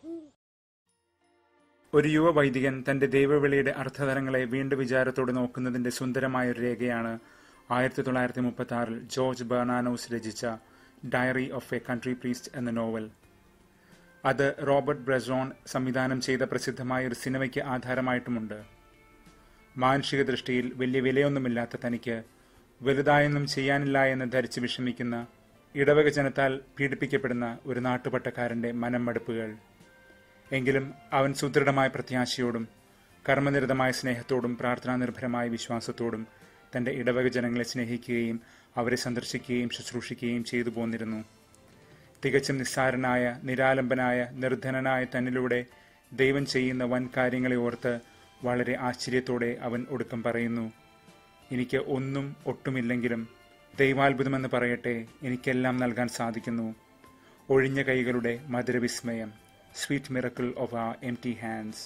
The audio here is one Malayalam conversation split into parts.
ഒരു യുവ വൈദികൻ തന്റെ ദൈവവിളിയുടെ അർത്ഥതലങ്ങളെ വീണ്ടും വിചാരത്തോടെ നോക്കുന്നതിന്റെ സുന്ദരമായ ഒരു രേഖയാണ് ആയിരത്തി തൊള്ളായിരത്തി മുപ്പത്തി ആറിൽ ജോർജ് ബെർണാനോസ് രചിച്ച diary of a country priest എന്ന നോവൽ അത് റോബർട്ട് ബ്രസോൺ സംവിധാനം ചെയ്ത പ്രസിദ്ധമായ ഒരു സിനിമയ്ക്ക് ആധാരമായിട്ടുമുണ്ട് മാനുഷിക ദൃഷ്ടിയിൽ വലിയ വിലയൊന്നുമില്ലാത്ത തനിക്ക് വലുതായൊന്നും ചെയ്യാനില്ല എന്ന് ധരിച്ച് വിഷമിക്കുന്ന ഇടവക ജനത്താൽ പീഡിപ്പിക്കപ്പെടുന്ന ഒരു നാട്ടുപട്ടക്കാരന്റെ മനംമടുപ്പുകൾ എങ്കിലും അവൻ സുദൃഢമായ പ്രത്യാശയോടും കർമ്മനിരതമായ സ്നേഹത്തോടും പ്രാർത്ഥനാനിർഭരമായ വിശ്വാസത്തോടും തന്റെ ഇടവക ജനങ്ങളെ സ്നേഹിക്കുകയും അവരെ സന്ദർശിക്കുകയും ശുശ്രൂഷിക്കുകയും ചെയ്തു പോന്നിരുന്നു തികച്ചും നിസ്സാരനായ നിരാലംബനായ നിർധനനായ തന്നിലൂടെ ദൈവം ചെയ്യുന്ന വൻ കാര്യങ്ങളെ ഓർത്ത് വളരെ ആശ്ചര്യത്തോടെ അവൻ ഒടുക്കം പറയുന്നു എനിക്ക് ഒന്നും ഒട്ടുമില്ലെങ്കിലും ദൈവാത്ഭുതമെന്ന് പറയട്ടെ എനിക്കെല്ലാം നൽകാൻ സാധിക്കുന്നു ഒഴിഞ്ഞ കൈകളുടെ മധുരവിസ്മയം സ്വീറ്റ് മിറക്കിൾ ഓഫ് ആ എം ടി ഹാൻഡ്സ്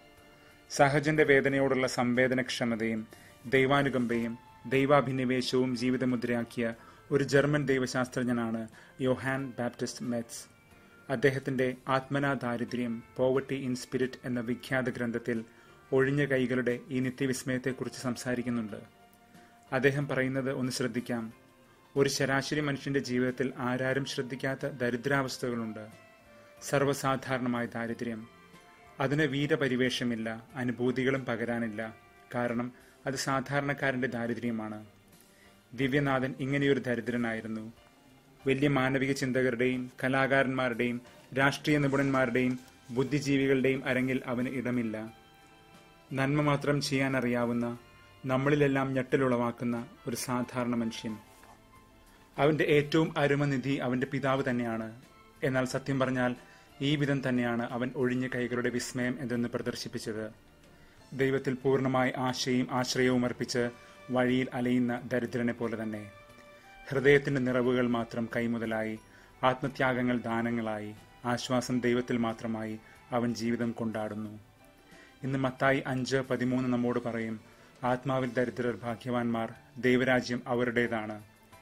സഹജന്റെ വേദനയോടുള്ള സംവേദനക്ഷമതയും ദൈവാനുകമ്പയും ദൈവാഭിനിവേശവും ജീവിതമുദ്രയാക്കിയ ഒരു ജർമ്മൻ ദൈവശാസ്ത്രജ്ഞനാണ് യോഹാൻ ബാപ്റ്റിസ്റ്റ് മെറ്റ്സ് അദ്ദേഹത്തിന്റെ ആത്മനാ ദാരിദ്ര്യം പോവർട്ടി ഇൻ സ്പിരിറ്റ് എന്ന വിഖ്യാത ഗ്രന്ഥത്തിൽ ഒഴിഞ്ഞ കൈകളുടെ ഈ നിത്യവിസ്മയത്തെക്കുറിച്ച് സംസാരിക്കുന്നുണ്ട് അദ്ദേഹം പറയുന്നത് ഒന്ന് ശ്രദ്ധിക്കാം ഒരു ശരാശരി മനുഷ്യന്റെ ജീവിതത്തിൽ ആരാരും ശ്രദ്ധിക്കാത്ത ദരിദ്രാവസ്ഥകളുണ്ട് സർവ്വസാധാരണമായ ദാരിദ്ര്യം അതിന് വീരപരിവേഷമില്ല അനുഭൂതികളും പകരാനില്ല കാരണം അത് സാധാരണക്കാരന്റെ ദാരിദ്ര്യമാണ് ദിവ്യനാഥൻ ഇങ്ങനെയൊരു ദരിദ്രനായിരുന്നു വലിയ മാനവിക ചിന്തകരുടെയും കലാകാരന്മാരുടെയും രാഷ്ട്രീയ നിപുണന്മാരുടെയും ബുദ്ധിജീവികളുടെയും അരങ്ങിൽ അവന് ഇടമില്ല നന്മ മാത്രം ചെയ്യാൻ അറിയാവുന്ന നമ്മളിലെല്ലാം ഞെട്ടലുളവാക്കുന്ന ഒരു സാധാരണ മനുഷ്യൻ അവന്റെ ഏറ്റവും അരുമനിധി അവന്റെ പിതാവ് തന്നെയാണ് എന്നാൽ സത്യം പറഞ്ഞാൽ ഈ വിധം തന്നെയാണ് അവൻ ഒഴിഞ്ഞ കൈകളുടെ വിസ്മയം എന്തെന്ന് പ്രദർശിപ്പിച്ചത് ദൈവത്തിൽ പൂർണ്ണമായി ആശയും ആശ്രയവും അർപ്പിച്ച് വഴിയിൽ അലയുന്ന ദരിദ്രനെ പോലെ തന്നെ ഹൃദയത്തിന്റെ നിറവുകൾ മാത്രം കൈമുതലായി ആത്മത്യാഗങ്ങൾ ദാനങ്ങളായി ആശ്വാസം ദൈവത്തിൽ മാത്രമായി അവൻ ജീവിതം കൊണ്ടാടുന്നു ഇന്ന് മത്തായി അഞ്ച് പതിമൂന്ന് നമ്മോട് പറയും ആത്മാവിൽ ദരിദ്രർ ഭാഗ്യവാന്മാർ ദൈവരാജ്യം അവരുടേതാണ്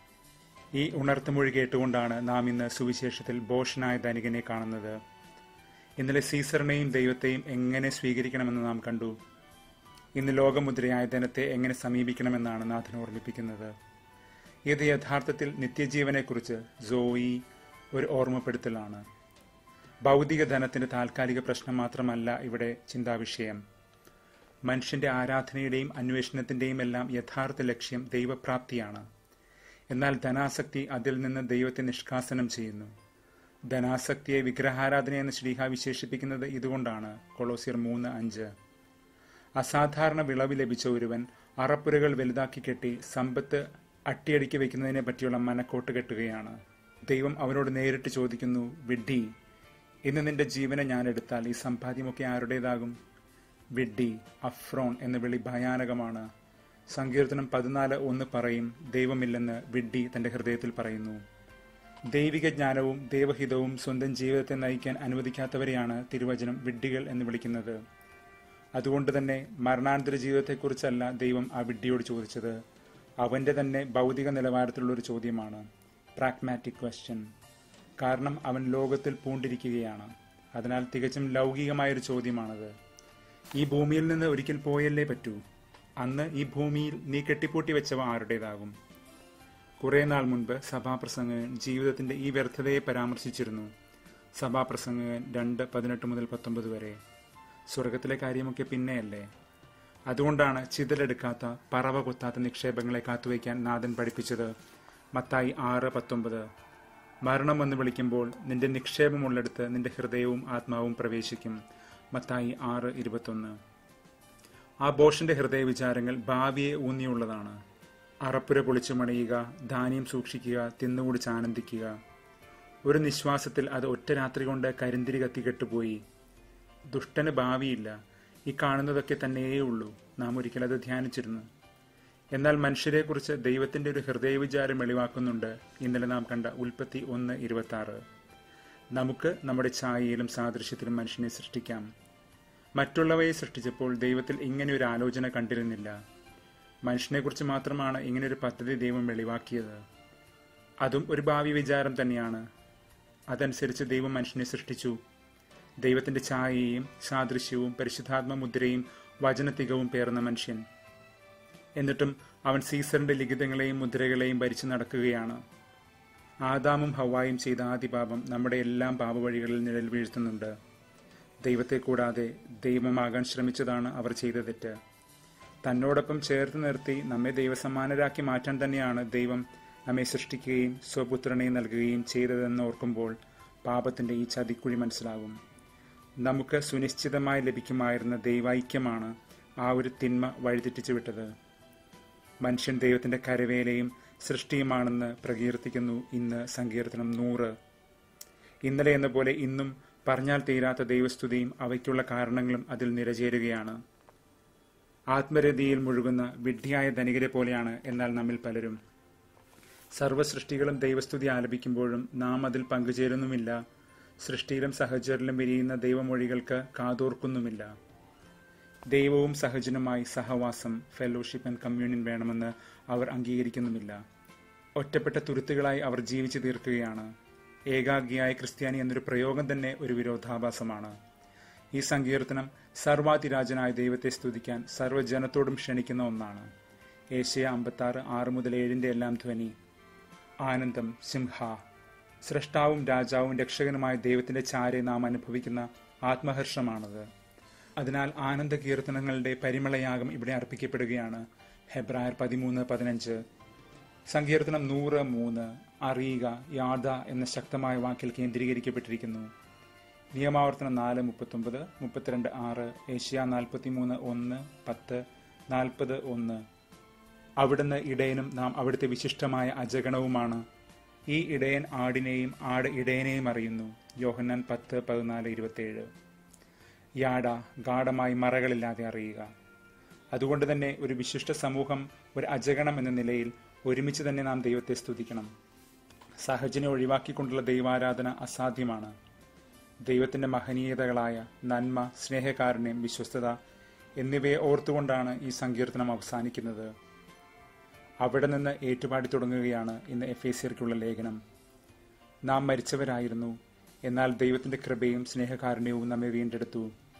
ഈ ഉണർത്തുമൊഴി കേട്ടുകൊണ്ടാണ് നാം ഇന്ന് സുവിശേഷത്തിൽ ബോഷനായ ധനികനെ കാണുന്നത് ഇന്നലെ സീസറിനെയും ദൈവത്തെയും എങ്ങനെ സ്വീകരിക്കണമെന്ന് നാം കണ്ടു ഇന്ന് ലോകമുദ്രയായ ധനത്തെ എങ്ങനെ സമീപിക്കണമെന്നാണ് നാഥൻ ഓർമ്മിപ്പിക്കുന്നത് ഇത് യഥാർത്ഥത്തിൽ നിത്യജീവനെക്കുറിച്ച് സോയി ഒരു ഓർമ്മപ്പെടുത്തലാണ് ഭൗതിക ധനത്തിന്റെ താൽക്കാലിക പ്രശ്നം മാത്രമല്ല ഇവിടെ ചിന്താവിഷയം മനുഷ്യന്റെ ആരാധനയുടെയും അന്വേഷണത്തിന്റെയും എല്ലാം യഥാർത്ഥ ലക്ഷ്യം ദൈവപ്രാപ്തിയാണ് എന്നാൽ ധനാസക്തി അതിൽ നിന്ന് ദൈവത്തെ നിഷ്കാസനം ചെയ്യുന്നു ധനാസക്തിയെ വിഗ്രഹാരാധന എന്ന് ശ്രീഹ വിശേഷിപ്പിക്കുന്നത് ഇതുകൊണ്ടാണ് കൊളോസിയർ മൂന്ന് അഞ്ച് അസാധാരണ വിളവ് ലഭിച്ച ഒരുവൻ അറപ്പുരകൾ വലുതാക്കി കെട്ടി സമ്പത്ത് അട്ടിയടിക്കി വെക്കുന്നതിനെ പറ്റിയുള്ള മനക്കോട്ട് കെട്ടുകയാണ് ദൈവം അവനോട് നേരിട്ട് ചോദിക്കുന്നു വിഡ്ഢി ഇന്ന് നിന്റെ ജീവനെ ഞാൻ എടുത്താൽ ഈ സമ്പാദ്യമൊക്കെ ആരുടേതാകും വിഡ്ഢി അഫ്രോൺ എന്ന വിളി ഭയാനകമാണ് സങ്കീർത്തനം പതിനാല് ഒന്ന് പറയും ദൈവമില്ലെന്ന് വിഡ്ഢി തന്റെ ഹൃദയത്തിൽ പറയുന്നു ദൈവിക ജ്ഞാനവും ദൈവഹിതവും സ്വന്തം ജീവിതത്തെ നയിക്കാൻ അനുവദിക്കാത്തവരെയാണ് തിരുവചനം വിഡ്ഢികൾ എന്ന് വിളിക്കുന്നത് അതുകൊണ്ട് തന്നെ മരണാനന്തര ജീവിതത്തെക്കുറിച്ചല്ല ദൈവം ആ വിഡ്ഢിയോട് ചോദിച്ചത് അവന്റെ തന്നെ ഭൗതിക നിലവാരത്തിലുള്ള ഒരു ചോദ്യമാണ് പ്രാഗ്മാറ്റിക് ക്വസ്റ്റ്യൻ കാരണം അവൻ ലോകത്തിൽ പൂണ്ടിരിക്കുകയാണ് അതിനാൽ തികച്ചും ലൗകികമായൊരു ചോദ്യമാണത് ഈ ഭൂമിയിൽ നിന്ന് ഒരിക്കൽ പോയല്ലേ പറ്റൂ അന്ന് ഈ ഭൂമിയിൽ നീ കെട്ടിപ്പൂട്ടി വെച്ചവ ആരുടേതാകും കുറെ നാൾ മുൻപ് സഭാപ്രസംഗകൻ ജീവിതത്തിന്റെ ഈ വ്യർത്ഥതയെ പരാമർശിച്ചിരുന്നു സഭാപ്രസംഗകൻ രണ്ട് പതിനെട്ട് മുതൽ പത്തൊമ്പത് വരെ സ്വർഗത്തിലെ കാര്യമൊക്കെ പിന്നെയല്ലേ അതുകൊണ്ടാണ് ചിതലെടുക്കാത്ത പറവ കൊത്താത്ത നിക്ഷേപങ്ങളെ കാത്തുവയ്ക്കാൻ നാഥൻ പഠിപ്പിച്ചത് മത്തായി ആറ് പത്തൊമ്പത് മരണം എന്ന് വിളിക്കുമ്പോൾ നിന്റെ നിക്ഷേപമുള്ളിടത്ത് നിന്റെ ഹൃദയവും ആത്മാവും പ്രവേശിക്കും മത്തായി ആറ് ഇരുപത്തൊന്ന് ആ ബോഷന്റെ ഹൃദയ വിചാരങ്ങൾ ഭാവിയെ ഊന്നിയുള്ളതാണ് അറപ്പുര പൊളിച്ചു മണിയുക ധാന്യം സൂക്ഷിക്കുക തിന്നുകുടിച്ച് ആനന്ദിക്കുക ഒരു നിശ്വാസത്തിൽ അത് ഒറ്റ രാത്രി കൊണ്ട് കരിന്തിരി കത്തി കെട്ടുപോയി ദുഷ്ടന് ഭാവിയില്ല ഈ കാണുന്നതൊക്കെ തന്നെയേ ഉള്ളൂ നാം ഒരിക്കൽ അത് ധ്യാനിച്ചിരുന്നു എന്നാൽ മനുഷ്യരെക്കുറിച്ച് ദൈവത്തിന്റെ ഒരു ഹൃദയവിചാരം വെളിവാക്കുന്നുണ്ട് ഇന്നലെ നാം കണ്ട ഉൽപ്പത്തി ഒന്ന് ഇരുപത്തി ആറ് നമുക്ക് നമ്മുടെ ഛായയിലും സാദൃശ്യത്തിലും മനുഷ്യനെ സൃഷ്ടിക്കാം മറ്റുള്ളവയെ സൃഷ്ടിച്ചപ്പോൾ ദൈവത്തിൽ ഇങ്ങനെ ഒരു ആലോചന കണ്ടിരുന്നില്ല മനുഷ്യനെക്കുറിച്ച് മാത്രമാണ് ഇങ്ങനൊരു പദ്ധതി ദൈവം വെളിവാക്കിയത് അതും ഒരു ഭാവി വിചാരം തന്നെയാണ് അതനുസരിച്ച് ദൈവം മനുഷ്യനെ സൃഷ്ടിച്ചു ദൈവത്തിന്റെ ഛായയും സാദൃശ്യവും പരിശുദ്ധാത്മ മുദ്രയും വചനത്തികവും പേർന്ന മനുഷ്യൻ എന്നിട്ടും അവൻ സീസറിന്റെ ലിഖിതങ്ങളെയും മുദ്രകളെയും ഭരിച്ചു നടക്കുകയാണ് ആദാമും ഹവായും ചെയ്ത ആദിപാപം നമ്മുടെ എല്ലാം പാപവഴികളിൽ നിഴൽ വീഴ്ത്തുന്നുണ്ട് ദൈവത്തെ കൂടാതെ ദൈവമാകാൻ ശ്രമിച്ചതാണ് അവർ ചെയ്ത തെറ്റ് തന്നോടൊപ്പം ചേർത്ത് നിർത്തി നമ്മെ ദൈവസമ്മാനരാക്കി മാറ്റാൻ തന്നെയാണ് ദൈവം നമ്മെ സൃഷ്ടിക്കുകയും സ്വപുത്രനെ നൽകുകയും ചെയ്തതെന്ന് ഓർക്കുമ്പോൾ പാപത്തിന്റെ ഈ ചതിക്കുഴി മനസ്സിലാകും നമുക്ക് സുനിശ്ചിതമായി ലഭിക്കുമായിരുന്ന ദൈവൈക്യമാണ് ആ ഒരു തിന്മ വഴിതെറ്റിച്ചു വിട്ടത് മനുഷ്യൻ ദൈവത്തിന്റെ കരവേലയും സൃഷ്ടിയുമാണെന്ന് പ്രകീർത്തിക്കുന്നു ഇന്ന് സങ്കീർത്തനം നൂറ് ഇന്നലെ എന്ന പോലെ ഇന്നും പറഞ്ഞാൽ തീരാത്ത ദൈവസ്തുതിയും അവയ്ക്കുള്ള കാരണങ്ങളും അതിൽ നിരചേരുകയാണ് ആത്മരതിയിൽ മുഴുകുന്ന വിഡ്ഢിയായ ധനികരെ പോലെയാണ് എന്നാൽ നമ്മിൽ പലരും സർവ്വസൃഷ്ടികളും ദൈവസ്തുതി ആലപിക്കുമ്പോഴും നാം അതിൽ പങ്കുചേരുന്നുമില്ല സൃഷ്ടിയിലും സഹചരിലും വിരിയുന്ന ദൈവമൊഴികൾക്ക് കാതോർക്കുന്നുമില്ല ദൈവവും സഹജനുമായി സഹവാസം ഫെലോഷിപ്പ് ആൻഡ് കമ്മ്യൂണിയൻ വേണമെന്ന് അവർ അംഗീകരിക്കുന്നുമില്ല ഒറ്റപ്പെട്ട തുരുത്തുകളായി അവർ ജീവിച്ചു തീർക്കുകയാണ് ഏകാഗ്രിയായ ക്രിസ്ത്യാനി എന്നൊരു പ്രയോഗം തന്നെ ഒരു വിരോധാഭാസമാണ് ഈ സങ്കീർത്തനം സർവാതിരാജനായ ദൈവത്തെ സ്തുതിക്കാൻ സർവ്വജനത്തോടും ക്ഷണിക്കുന്ന ഒന്നാണ് ഏഷ്യ അമ്പത്താറ് ആറ് മുതൽ ഏഴിന്റെ എല്ലാം ധ്വനി ആനന്ദം സിംഹ സൃഷ്ടാവും രാജാവും രക്ഷകനുമായ ദൈവത്തിന്റെ ചാരെ നാം അനുഭവിക്കുന്ന ആത്മഹർഷമാണത് അതിനാൽ ആനന്ദ കീർത്തനങ്ങളുടെ പരിമളയാഗം ഇവിടെ അർപ്പിക്കപ്പെടുകയാണ് ഹെബ്രായർ പതിമൂന്ന് പതിനഞ്ച് സങ്കീർത്തനം നൂറ് മൂന്ന് അറിയുക യാത എന്ന ശക്തമായ വാക്കിൽ കേന്ദ്രീകരിക്കപ്പെട്ടിരിക്കുന്നു നിയമാവർത്തനം നാല് മുപ്പത്തൊമ്പത് മുപ്പത്തിരണ്ട് ആറ് ഏഷ്യ നാൽപ്പത്തിമൂന്ന് ഒന്ന് പത്ത് നാൽപ്പത് ഒന്ന് അവിടുന്ന് ഇടയനും നാം അവിടുത്തെ വിശിഷ്ടമായ അജഗണവുമാണ് ഈ ഇടയൻ ആടിനെയും ആട് ഇടയനെയും അറിയുന്നു യോഹന്നാൻ പത്ത് പതിനാല് ഇരുപത്തിയേഴ് യാട ഗാഠമായി മറകളില്ലാതെ അറിയുക അതുകൊണ്ട് തന്നെ ഒരു വിശിഷ്ട സമൂഹം ഒരു അജഗണം എന്ന നിലയിൽ ഒരുമിച്ച് തന്നെ നാം ദൈവത്തെ സ്തുതിക്കണം സഹജനെ ഒഴിവാക്കിക്കൊണ്ടുള്ള ദൈവാരാധന അസാധ്യമാണ് ദൈവത്തിന്റെ മഹനീയതകളായ നന്മ സ്നേഹകാരുണ്യം വിശ്വസ്തത എന്നിവയെ ഓർത്തുകൊണ്ടാണ് ഈ സങ്കീർത്തനം അവസാനിക്കുന്നത് അവിടെ നിന്ന് ഏറ്റുപാടി തുടങ്ങുകയാണ് ഇന്ന് എഫ് എസിയർക്കുള്ള ലേഖനം നാം മരിച്ചവരായിരുന്നു എന്നാൽ ദൈവത്തിന്റെ കൃപയും സ്നേഹകാരുണ്യവും നമ്മെ വീണ്ടെടുത്തു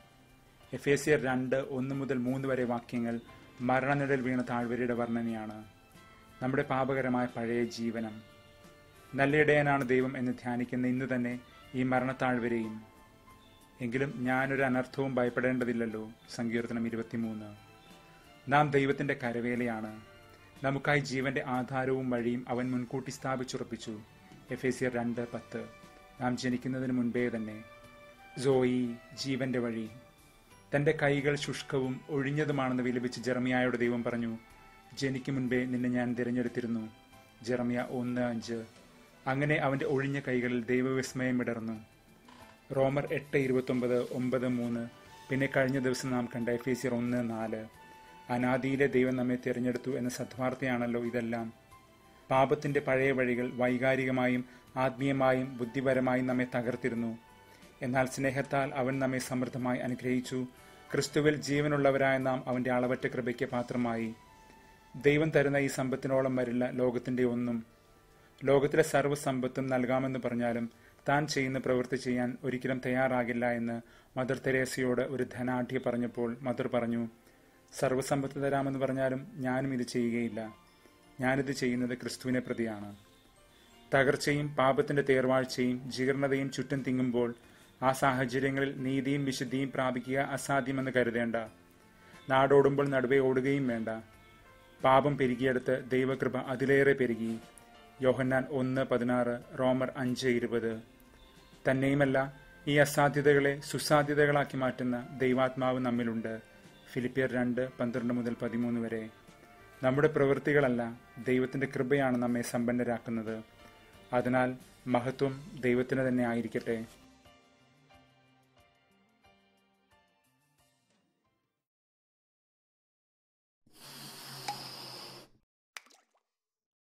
എഫ് എ സിയർ രണ്ട് ഒന്ന് മുതൽ മൂന്ന് വരെ വാക്യങ്ങൾ മരണനിഴൽ വീണ താഴ്വരയുടെ വർണ്ണനയാണ് നമ്മുടെ പാപകരമായ പഴയ ജീവനം നല്ലയിടയനാണ് ദൈവം എന്ന് ധ്യാനിക്കുന്ന ഇന്ന് തന്നെ ഈ മരണത്താഴ്വരയും എങ്കിലും ഞാനൊരു അനർത്ഥവും ഭയപ്പെടേണ്ടതില്ലല്ലോ സങ്കീർത്തനം ഇരുപത്തിമൂന്ന് നാം ദൈവത്തിന്റെ കരവേലയാണ് നമുക്കായി ജീവന്റെ ആധാരവും വഴിയും അവൻ മുൻകൂട്ടി സ്ഥാപിച്ചുറപ്പിച്ചു എഫ് എ സിയർ രണ്ട് പത്ത് നാം ജനിക്കുന്നതിന് മുൻപേ തന്നെ സോയി ജീവന്റെ വഴി തന്റെ കൈകൾ ശുഷ്കവും ഒഴിഞ്ഞതുമാണെന്ന് വിലപിച്ച് ജെറമിയായോട് ദൈവം പറഞ്ഞു ജനിക്കും മുൻപേ നിന്നെ ഞാൻ തിരഞ്ഞെടുത്തിരുന്നു ജെറമിയ ഒന്ന് അഞ്ച് അങ്ങനെ അവന്റെ ഒഴിഞ്ഞ കൈകളിൽ ദൈവവിസ്മയം വിടർന്നു റോമർ എട്ട് ഇരുപത്തൊമ്പത് ഒമ്പത് മൂന്ന് പിന്നെ കഴിഞ്ഞ ദിവസം നാം കണ്ട എഫേസിയർ ഒന്ന് നാല് അനാദിയിലെ ദൈവം നമ്മെ തിരഞ്ഞെടുത്തു എന്ന സദ്വാർത്തയാണല്ലോ ഇതെല്ലാം പാപത്തിന്റെ പഴയ വഴികൾ വൈകാരികമായും ആത്മീയമായും ബുദ്ധിപരമായും നമ്മെ തകർത്തിരുന്നു എന്നാൽ സ്നേഹത്താൽ അവൻ നമ്മെ സമൃദ്ധമായി അനുഗ്രഹിച്ചു ക്രിസ്തുവിൽ ജീവനുള്ളവരായ നാം അവന്റെ അളവറ്റ കൃപയ്ക്ക് പാത്രമായി ദൈവം തരുന്ന ഈ സമ്പത്തിനോളം വരില്ല ലോകത്തിന്റെ ഒന്നും ലോകത്തിലെ സർവ്വസമ്പത്തും നൽകാമെന്ന് പറഞ്ഞാലും താൻ ചെയ്യുന്ന പ്രവൃത്തി ചെയ്യാൻ ഒരിക്കലും തയ്യാറാകില്ല എന്ന് മദർ തെരേസയോട് ഒരു ധനാഢ്യ പറഞ്ഞപ്പോൾ മദർ പറഞ്ഞു സർവ്വസമ്പത്ത് തരാമെന്ന് പറഞ്ഞാലും ഞാനും ഇത് ചെയ്യുകയില്ല ഞാനിത് ചെയ്യുന്നത് ക്രിസ്തുവിനെ പ്രതിയാണ് തകർച്ചയും പാപത്തിന്റെ തേർവാഴ്ചയും ജീർണതയും ചുറ്റും തിങ്ങുമ്പോൾ ആ സാഹചര്യങ്ങളിൽ നീതിയും വിശുദ്ധിയും പ്രാപിക്കുക അസാധ്യമെന്ന് കരുതേണ്ട നാടോടുമ്പോൾ നടുവേ ഓടുകയും വേണ്ട പാപം പെരുകിയെടുത്ത് ദൈവകൃപ അതിലേറെ പെരുകി യോഹന്നാൻ ഒന്ന് പതിനാറ് റോമർ അഞ്ച് ഇരുപത് തന്നെയുമല്ല ഈ അസാധ്യതകളെ സുസാധ്യതകളാക്കി മാറ്റുന്ന ദൈവാത്മാവ് നമ്മിലുണ്ട് ഫിലിപ്പിയർ രണ്ട് പന്ത്രണ്ട് മുതൽ പതിമൂന്ന് വരെ നമ്മുടെ പ്രവൃത്തികളല്ല ദൈവത്തിന്റെ കൃപയാണ് നമ്മെ സമ്പന്നരാക്കുന്നത് അതിനാൽ മഹത്വം ദൈവത്തിന് തന്നെ ആയിരിക്കട്ടെ